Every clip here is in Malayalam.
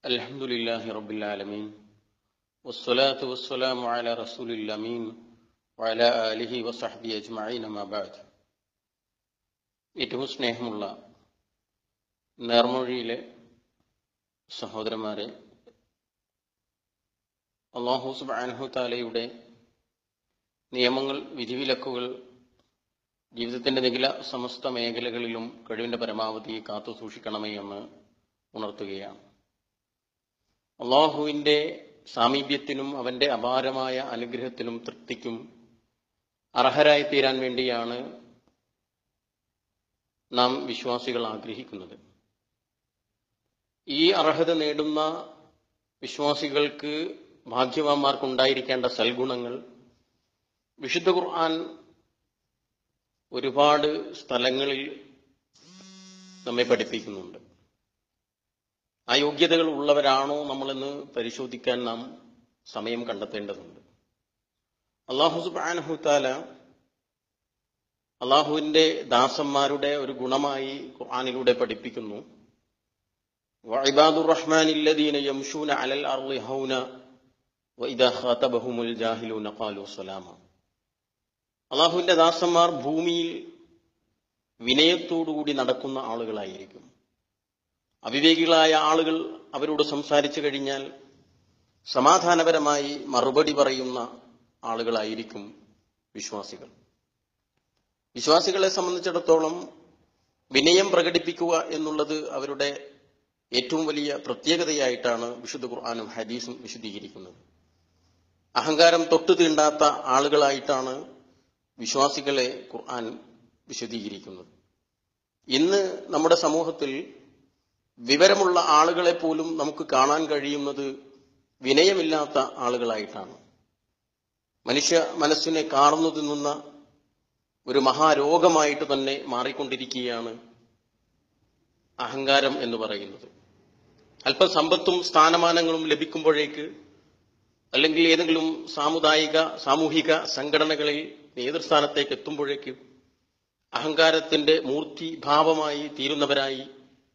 الحمد لله رب العالمين والصلاة والسلام على رسول الأمين وعلى آله وصحبه أجمعين ما بعد ഏറ്റവും സ്നേഹമുള്ള നേർമൊഴിയിലെ സഹോദരന്മാരെ അള്ളാഹു സുബാനഹു താലയുടെ നിയമങ്ങൾ വിധിവിലക്കുകൾ ജീവിതത്തിന്റെ നികില സമസ്ത മേഖലകളിലും കഴിവിന്റെ പരമാവധി കാത്തു സൂക്ഷിക്കണമേ എന്ന് ഉണർത്തുകയാണ് അള്ളാഹുവിന്റെ സാമീപ്യത്തിനും അവന്റെ അപാരമായ അനുഗ്രഹത്തിനും തൃപ്തിക്കും അർഹരായി തീരാൻ വേണ്ടിയാണ് നാം വിശ്വാസികൾ ആഗ്രഹിക്കുന്നത് ഈ അർഹത നേടുന്ന വിശ്വാസികൾക്ക് ഭാഗ്യവാന്മാർക്കുണ്ടായിരിക്കേണ്ട സൽഗുണങ്ങൾ വിശുദ്ധ ഖുർആൻ ഒരുപാട് സ്ഥലങ്ങളിൽ നമ്മെ പഠിപ്പിക്കുന്നുണ്ട് ആ യോഗ്യതകൾ ഉള്ളവരാണോ നമ്മളെന്ന് പരിശോധിക്കാൻ നാം സമയം കണ്ടെത്തേണ്ടതുണ്ട് അള്ളാഹു സുബാനഹുത്താല അള്ളാഹുവിന്റെ ദാസന്മാരുടെ ഒരു ഗുണമായി ഖുർആാനിലൂടെ പഠിപ്പിക്കുന്നു വഇബാദുർ റഹ്മാനില്ലദീന യംശൂന അലൽ അർളി ഹൗന വഇദാ ഖാതബഹുമുൽ ജാഹിലൂന ഖാലു സലാമ അള്ളാഹുവിന്റെ ദാസന്മാർ ഭൂമിയിൽ വിനയത്തോടുകൂടി നടക്കുന്ന ആളുകളായിരിക്കും അവിവേകികളായ ആളുകൾ അവരോട് സംസാരിച്ചു കഴിഞ്ഞാൽ സമാധാനപരമായി മറുപടി പറയുന്ന ആളുകളായിരിക്കും വിശ്വാസികൾ വിശ്വാസികളെ സംബന്ധിച്ചിടത്തോളം വിനയം പ്രകടിപ്പിക്കുക എന്നുള്ളത് അവരുടെ ഏറ്റവും വലിയ പ്രത്യേകതയായിട്ടാണ് വിശുദ്ധ ഖുർആാനും ഹദീസും വിശദീകരിക്കുന്നത് അഹങ്കാരം തൊട്ടു തീണ്ടാത്ത ആളുകളായിട്ടാണ് വിശ്വാസികളെ ഖുർആൻ വിശദീകരിക്കുന്നത് ഇന്ന് നമ്മുടെ സമൂഹത്തിൽ വിവരമുള്ള ആളുകളെ പോലും നമുക്ക് കാണാൻ കഴിയുന്നത് വിനയമില്ലാത്ത ആളുകളായിട്ടാണ് മനുഷ്യ മനസ്സിനെ കാർന്നു തിന്നുന്ന ഒരു മഹാരോഗമായിട്ട് തന്നെ മാറിക്കൊണ്ടിരിക്കുകയാണ് അഹങ്കാരം എന്ന് പറയുന്നത് അല്പം സമ്പത്തും സ്ഥാനമാനങ്ങളും ലഭിക്കുമ്പോഴേക്ക് അല്ലെങ്കിൽ ഏതെങ്കിലും സാമുദായിക സാമൂഹിക സംഘടനകളിൽ നേതൃസ്ഥാനത്തേക്ക് എത്തുമ്പോഴേക്ക് അഹങ്കാരത്തിന്റെ മൂർത്തി ഭാവമായി തീരുന്നവരായി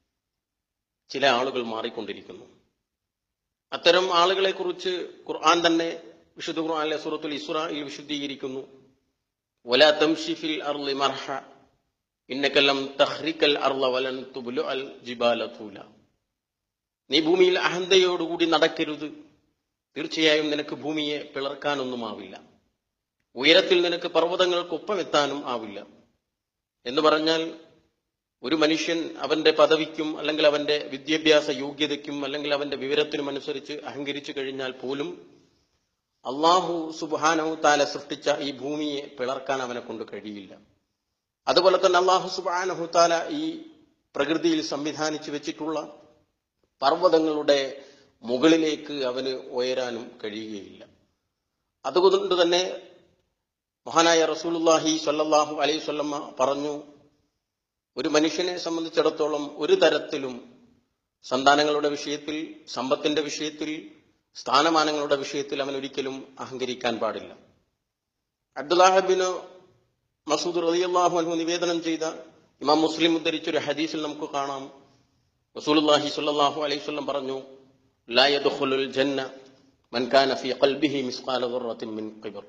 ചില ആളുകൾ മാറിക്കൊണ്ടിരിക്കുന്നു അത്തരം ആളുകളെ കുറിച്ച് ഖുർആൻ തന്നെ വിശുദ്ധ ഖുർആനിലെ സൂറത്തുൽ ഇസ്രായിൽ വിശുദ്ധീകരിക്കുന്നു ولا تمشي في الأرض مرحا إنك لم تخرق الأرض ولن تبلع الجبال طولا നീ ഭൂമിയിൽ അഹന്തയോടുകൂടി നടക്കരുത് തീർച്ചയായും നിനക്ക് ഭൂമിയെ പിളർക്കാനൊന്നുമാവില്ല ഉയരത്തിൽ നിനക്ക് പർവ്വതങ്ങൾക്കൊപ്പം എത്താനും ആവില്ല എന്ന് പറഞ്ഞാൽ ഒരു മനുഷ്യൻ അവന്റെ പദവിക്കും അല്ലെങ്കിൽ അവന്റെ വിദ്യാഭ്യാസ യോഗ്യതയ്ക്കും അല്ലെങ്കിൽ അവന്റെ വിവരത്തിനും അനുസരിച്ച് അഹങ്കരിച്ചു കഴിഞ്ഞാൽ പോലും അള്ളാഹു സുബാനഹു താല സൃഷ്ടിച്ച ഈ ഭൂമിയെ പിളർക്കാൻ അവനെ കൊണ്ട് കഴിയില്ല അതുപോലെ തന്നെ അള്ളാഹു സുബാനഹു താല ഈ പ്രകൃതിയിൽ സംവിധാനിച്ചു വെച്ചിട്ടുള്ള പർവ്വതങ്ങളുടെ മുകളിലേക്ക് അവന് ഉയരാനും കഴിയുകയില്ല അതുകൊണ്ട് തന്നെ മഹാനായ റസൂലുല്ലാഹി സ്വല്ലല്ലാഹു അലൈഹി സ്വല്ലമ്മ പറഞ്ഞു ഒരു മനുഷ്യനെ സംബന്ധിച്ചിടത്തോളം ഒരു തരത്തിലും സന്താനങ്ങളുടെ വിഷയത്തിൽ സമ്പത്തിന്റെ വിഷയത്തിൽ സ്ഥാനമാനങ്ങളുടെ വിഷയത്തിൽ അവൻ ഒരിക്കലും അഹങ്കരിക്കാൻ പാടില്ല അബ്ദുല്ലാഹിബിന് മസൂദ് റളിയല്ലാഹു അൻഹു നിവേദനം ചെയ്ത ഇമാം മുസ്ലിം ഉദ്ധരിച്ചൊരു ഹദീസിൽ നമുക്ക് കാണാം റസൂലുള്ളാഹി സ്വല്ലല്ലാഹു അലൈഹി വസല്ലം പറഞ്ഞു ലാ യദ്ഖുലുൽ ജന്ന മൻ കാന ഫീ ഖൽബിഹി മിസ്ഖാല ദർറത്തിൻ മിൻ ഖിബർ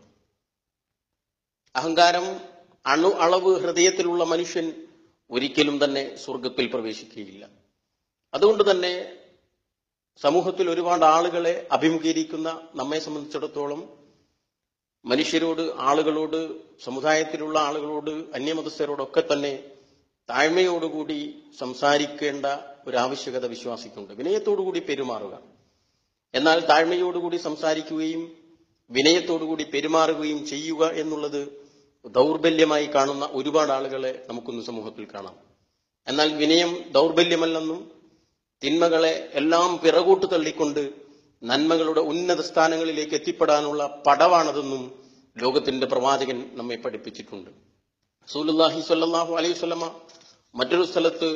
അഹങ്കാരം അണു അളവ് ഹൃദയത്തിലുള്ള മനുഷ്യൻ ഒരിക്കലും തന്നെ സ്വർഗത്തിൽ പ്രവേശിക്കുകയില്ല അതുകൊണ്ട് തന്നെ സമൂഹത്തിൽ ഒരുപാട് ആളുകളെ അഭിമുഖീകരിക്കുന്ന നമ്മെ സംബന്ധിച്ചിടത്തോളം മനുഷ്യരോട് ആളുകളോട് സമുദായത്തിലുള്ള ആളുകളോട് അന്യമതസ്ഥരോടൊക്കെ തന്നെ താഴ്മയോടുകൂടി സംസാരിക്കേണ്ട ഒരു ആവശ്യകത വിശ്വാസിക്കുന്നുണ്ട് വിനയത്തോടുകൂടി പെരുമാറുക എന്നാൽ താഴ്മയോടുകൂടി സംസാരിക്കുകയും വിനയത്തോടുകൂടി പെരുമാറുകയും ചെയ്യുക എന്നുള്ളത് ദൗർബല്യമായി കാണുന്ന ഒരുപാട് ആളുകളെ നമുക്കൊന്ന് സമൂഹത്തിൽ കാണാം എന്നാൽ വിനയം ദൗർബല്യമല്ലെന്നും തിന്മകളെ എല്ലാം പിറകോട്ട് തള്ളിക്കൊണ്ട് നന്മകളുടെ ഉന്നത സ്ഥാനങ്ങളിലേക്ക് എത്തിപ്പെടാനുള്ള പടവാണതെന്നും ലോകത്തിന്റെ പ്രവാചകൻ നമ്മെ പഠിപ്പിച്ചിട്ടുണ്ട് സൂലുല്ലാഹി സ്വല്ലല്ലാഹു അലൈഹി വസല്ലമ മറ്റൊരു സ്ഥലത്ത്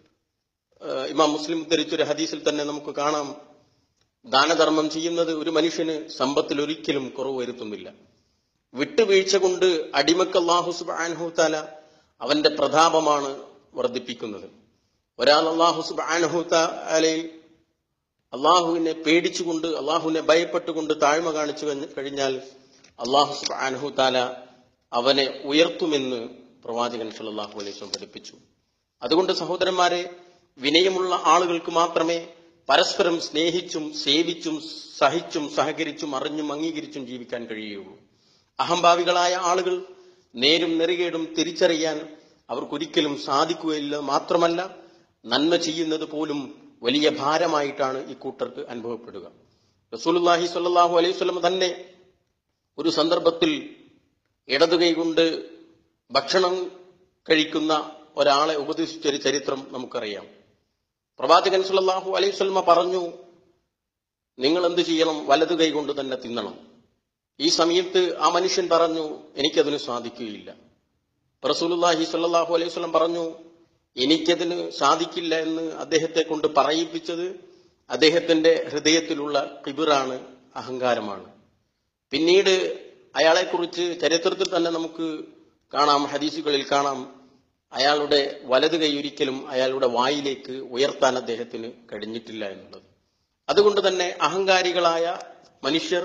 ഇമാം മുസ്ലിം ഉദ്ധരിച്ചൊരു ഹദീസിൽ തന്നെ നമുക്ക് കാണാം ദാനധർമ്മം ചെയ്യുന്നത് ഒരു മനുഷ്യന് സമ്പത്തിൽ ഒരിക്കലും കുറവ് വരുത്തുന്നില്ല വിട്ടുവീഴ്ച കൊണ്ട് അടിമക്ക് അള്ളാഹു സുബ്ഹാനഹു തആല അവന്റെ പ്രതാപമാണ് വർദ്ധിപ്പിക്കുന്നത് ഒരാൾ അള്ളാഹു സുബ്ഹാനഹു തആലയിൽ അള്ളാഹുവിനെ പേടിച്ചുകൊണ്ട് അള്ളാഹുവിനെ ഭയപ്പെട്ടുകൊണ്ട് താഴ്മ കാണിച്ചു കഴിഞ്ഞ- കഴിഞ്ഞാൽ അള്ളാഹു സുബ്ഹാനഹു താല അവനെ ഉയർത്തുമെന്ന് പ്രവാചകൻ സല്ലല്ലാഹു അലൈഹി വസല്ലം പഠിപ്പിച്ചു അതുകൊണ്ട് സഹോദരന്മാരെ വിനയമുള്ള ആളുകൾക്ക് മാത്രമേ പരസ്പരം സ്നേഹിച്ചും സേവിച്ചും സഹിച്ചും സഹകരിച്ചും അറിഞ്ഞും അംഗീകരിച്ചും ജീവിക്കാൻ കഴിയുകയുള്ളൂ അഹംഭാവികളായ ആളുകൾ നേരും നെറികേടും തിരിച്ചറിയാൻ അവർക്കൊരിക്കലും സാധിക്കുകയില്ല മാത്രമല്ല നന്മ ചെയ്യുന്നത് പോലും വലിയ ഭാരമായിട്ടാണ് ഈ കൂട്ടർക്ക് അനുഭവപ്പെടുക റസൂലുള്ളാഹി സ്വല്ലല്ലാഹു അലൈഹി വസല്ലം തന്നെ ഒരു സന്ദർഭത്തിൽ ഇടതുകൈ കൊണ്ട് ഭക്ഷണം കഴിക്കുന്ന ഒരാളെ ഉപദേശിച്ചൊരു ചരിത്രം നമുക്കറിയാം പ്രവാചകൻ സല്ലല്ലാഹു അലൈഹി വസല്ലമ പറഞ്ഞു നിങ്ങൾ എന്ത് ചെയ്യണം വലതു കൈ കൊണ്ട് തന്നെ തിന്നണം ഈ സമയത്ത് ആ മനുഷ്യൻ പറഞ്ഞു എനിക്കതിന് സാധിക്കുകയില്ല റസൂലുള്ളാഹി സ്വല്ലല്ലാഹു അലൈഹി വസല്ലം പറഞ്ഞു എനിക്കതിന് സാധിക്കില്ല എന്ന് അദ്ദേഹത്തെ കൊണ്ട് പറയിപ്പിച്ചത് അദ്ദേഹത്തിന്റെ ഹൃദയത്തിലുള്ള കിബിറാണ് അഹങ്കാരമാണ് പിന്നീട് അയാളെക്കുറിച്ച് ചരിത്രത്തിൽ തന്നെ നമുക്ക് കാണാം ഹദീസുകളിൽ കാണാം അയാളുടെ വലത് കൈ ഒരിക്കലും അയാളുടെ വായിലേക്ക് ഉയർത്താൻ അദ്ദേഹത്തിന് കഴിഞ്ഞിട്ടില്ല എന്നുള്ളത് അതുകൊണ്ട് തന്നെ അഹങ്കാരികളായ മനുഷ്യർ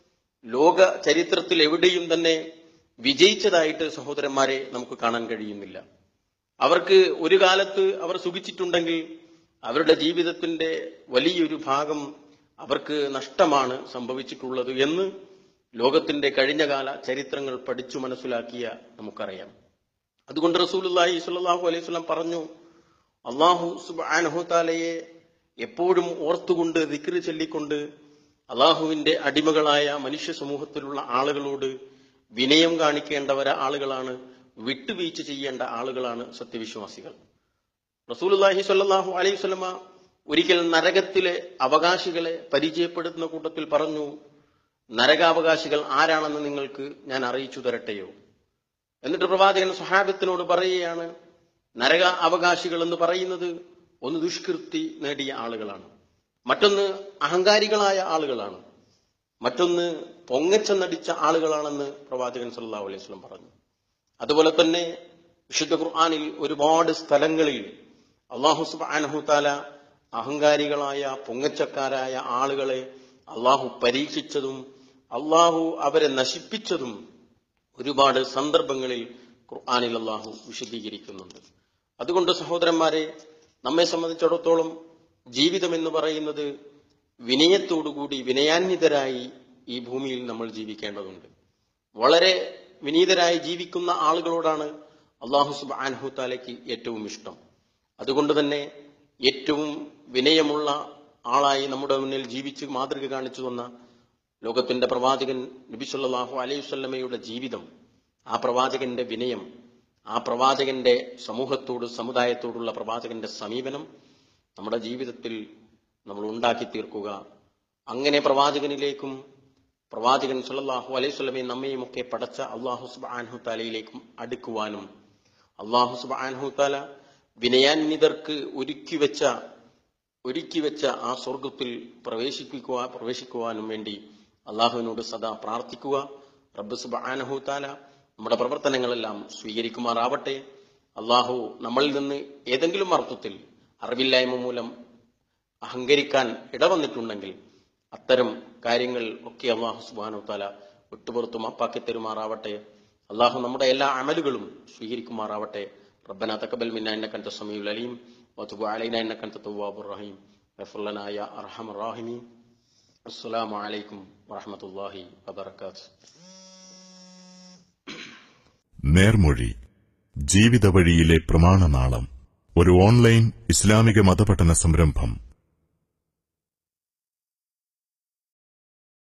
ലോക ചരിത്രത്തിൽ എവിടെയും തന്നെ വിജയിച്ചതായിട്ട് സഹോദരന്മാരെ നമുക്ക് കാണാൻ കഴിയുന്നില്ല അവർക്ക് ഒരു കാലത്ത് അവർ സുഖിച്ചിട്ടുണ്ടെങ്കിൽ അവരുടെ ജീവിതത്തിന്റെ വലിയൊരു ഭാഗം അവർക്ക് നഷ്ടമാണ് സംഭവിച്ചിട്ടുള്ളത് എന്ന് ലോകത്തിന്റെ കഴിഞ്ഞകാല ചരിത്രങ്ങൾ പഠിച്ചു മനസ്സിലാക്കിയ നമുക്കറിയാം അതുകൊണ്ട് റസൂലുള്ളാഹി സ്വല്ലല്ലാഹു അലൈഹി വസല്ലം പറഞ്ഞു അള്ളാഹു സുബ്ഹാനഹു താലയെ എപ്പോഴും ഓർത്തുകൊണ്ട് ദിക്റ് ചൊല്ലിക്കൊണ്ട് അള്ളാഹുവിന്റെ അടിമകളായ മനുഷ്യ സമൂഹത്തിലുള്ള ആളുകളോട് വിനയം കാണിക്കേണ്ടവര ആളുകളാണ് വിട്ടുവീഴ്ച ചെയ്യേണ്ട ആളുകളാണ് സത്യവിശ്വാസികൾ റസൂലുള്ളാഹി സ്വല്ലല്ലാഹു അലൈഹി വസല്ലമ ഒരിക്കൽ നരകത്തിലെ അവകാശികളെ പരിചയപ്പെടുത്തുന്ന കൂട്ടത്തിൽ പറഞ്ഞു നരകാവകാശികൾ ആരാണെന്ന് നിങ്ങൾക്ക് ഞാൻ അറിയിച്ചു തരട്ടെയോ എന്നിട്ട് പ്രവാചകൻ സ്വഹാബത്തിനോട് പറയുകയാണ് നരക അവകാശികൾ എന്ന് പറയുന്നത് ഒന്ന് ദുഷ്കൃതി നേടിയ ആളുകളാണ് മറ്റൊന്ന് അഹങ്കാരികളായ ആളുകളാണ് മറ്റൊന്ന് പൊങ്ങച്ചം നടിച്ച ആളുകളാണെന്ന് പ്രവാചകൻ സല്ലല്ലാഹു അലൈഹി വസല്ലം പറഞ്ഞു അതുപോലെ തന്നെ വിശുദ്ധ ഖുർആനിൽ ഒരുപാട് സ്ഥലങ്ങളിൽ അള്ളാഹു സുബ്ഹാനഹു താല അഹങ്കാരികളായ പൊങ്ങച്ചക്കാരായ ആളുകളെ അള്ളാഹു പരീക്ഷിച്ചതും അള്ളാഹു അവരെ നശിപ്പിച്ചതും ഒരുപാട് സന്ദർഭങ്ങളിൽ ഖുർആനിൽ അള്ളാഹു വിശദീകരിക്കുന്നുണ്ട് അതുകൊണ്ട് സഹോദരന്മാരെ നമ്മെ സംബന്ധിച്ചിടത്തോളം ജീവിതം എന്ന് പറയുന്നത് വിനയത്തോടുകൂടി വിനയാന്വിതരായി ഈ ഭൂമിയിൽ നമ്മൾ ജീവിക്കേണ്ടതുണ്ട് വളരെ വിനീതരായി ജീവിക്കുന്ന ആളുകളോടാണ് അള്ളാഹു സുബ്ഹാനഹു താലയ്ക്ക് ഏറ്റവും ഇഷ്ടം അതുകൊണ്ട് തന്നെ ഏറ്റവും വിനയമുള്ള ആളായി നമ്മുടെ മുന്നിൽ ജീവിച്ച് മാതൃക കാണിച്ചു വന്ന ലോകത്തിന്റെ പ്രവാചകൻ നബി സല്ലല്ലാഹു അലൈഹി വസല്ലമയുടെ ജീവിതം ആ പ്രവാചകന്റെ വിനയം ആ പ്രവാചകന്റെ സമൂഹത്തോട് സമുദായത്തോടുള്ള പ്രവാചകന്റെ സമീപനം നമ്മുടെ ജീവിതത്തിൽ നമ്മൾ ഉണ്ടാക്കി തീർക്കുക അങ്ങനെ പ്രവാചകനിലേക്കും പ്രവാചകൻ സല്ലല്ലാഹു അലൈഹി വസല്ലമയും നമ്മയും ഒക്കെ പടച്ച അള്ളാഹു സുബ്ഹാനഹു താലയിലേക്കും അടുക്കുവാനും അള്ളാഹു സുബ്ഹാനഹു താല വിനയാന്വിതർക്ക് ഒരുക്കി വെച്ച ഒരുക്കി വെച്ച ആ സ്വർഗത്തിൽ പ്രവേശിപ്പിക്കുക പ്രവേശിക്കുവാനും വേണ്ടി അള്ളാഹുവിനോട് സദാ പ്രാർത്ഥിക്കുക റബ്ബ് സുബ്ഹാനഹു താല നമ്മുടെ പ്രവർത്തനങ്ങളെല്ലാം സ്വീകരിക്കുമാറാവട്ടെ അള്ളാഹു നമ്മളിൽ നിന്ന് ഏതെങ്കിലും അർത്ഥത്തിൽ അറിവില്ലായ്മ മൂലം അഹങ്കരിക്കാൻ ഇടവന്നിട്ടുണ്ടെങ്കിൽ അത്തരം കാര്യങ്ങൾ ഒക്കെ അള്ളാഹു സുബ്ഹാനഹു താല വിട്ടുപുറത്തു മാപ്പാക്കി തരുമാറാവട്ടെ അള്ളാഹു നമ്മുടെ എല്ലാ അമലുകളും സ്വീകരിക്കുമാറാവട്ടെ ربنا تقبل منا انك انت السميع العليم وتب علينا انك انت التواب الرحيم اغفر لنا يا ارحم الراحمين السلام عليكم ورحمه الله وبركاته നേർമൊഴി ജീവിത വഴിയിലെ പ്രമാണനാളം ഒരു ഓൺലൈൻ ഇസ്ലാമിക മതപഠന സംരംഭം